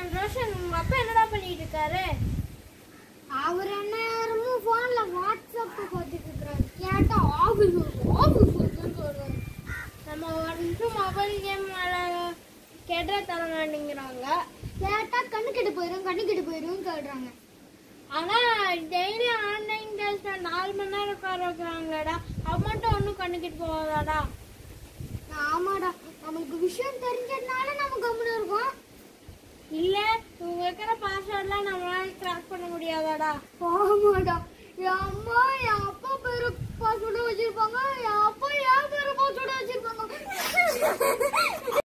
ரோஷன் உங்க அப்பா என்னடா பண்ணிட்டு இருக்காரு அவர் என்ன நேரமும் போன்ல வாட்ஸ்அப் பார்த்துட்டு இருக்காரு கேட்டா ஆஃபீஸ் ஆஃபீஸ் வருதுன்னு சொல்றாரு நம்ம ஒரு நிமிஷம் மொபைல் கேம் கேட்டா தர மாட்டேங்கிறாங்க கேட்டா கண்ணு கெட்டு போயிடும் கண்ணு கெட்டு போயிடும் சொல்றாங்க ஆனா டெய்லி ஆன்லைன் கிளாஸ்ல நாலு மணி நேரம் உட்கார வைக்கிறாங்கடா அது மட்டும் ஒன்றும் கண்ணுக்கிட்டு போகாதாடா ஆமாடா நம்மளுக்கு விஷயம் தெரிஞ்சதுனால நம்ம கம்முன்னு இருக்கோம் இல்ல இவங்க இருக்கிற பாஸ்வேர்ட்லாம் நம்மளால ட்ராக் பண்ண முடியாதாடா ஆமாடா என் அம்மா என் அப்பா பேரு பாஸ்வேர்டு வச்சிருப்பாங்க என் அப்பா என் பேரு பாஸ்வேர்டு வச்சிருப்பாங்க